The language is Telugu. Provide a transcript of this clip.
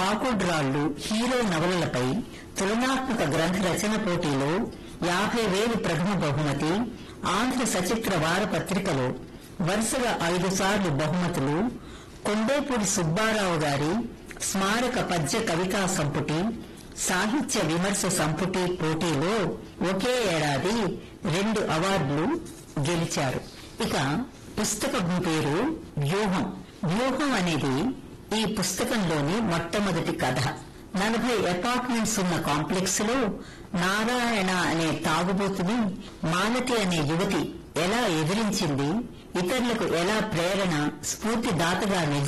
పాకుడ్రాళ్లు హీరో నవలలపై తులనాత్మక గ్రంథ రచన పోటీలో యాభై వేలు ప్రథమ బహుమతి ఆంధ్ర సచిత్ర వారపత్రికలో వరుసగా ఐదు సార్లు బహుమతులు కొండేపూడి సుబ్బారావు గారి స్మారక పద్య కవితా సంపుటి సాహిత్య విమర్శ సంపుటి పోటీలో ఒకే ఏడాది రెండు అవార్డులు గెలిచారు ఇక పుస్తకం పేరు వ్యూహం వ్యూహం అనేది ఈ పుస్తకంలోని మొట్టమొదటి కథ నలభై అపార్ట్మెంట్స్ ఉన్న కాంప్లెక్స్ లో నారాయణ అనే తాగుబోతుని మాలతి అనే యువతి ఎలా ఎదిరించింది ఇతరులకు ఎలా ప్రేరణ స్ఫూర్తిదాతగా నిలిచింది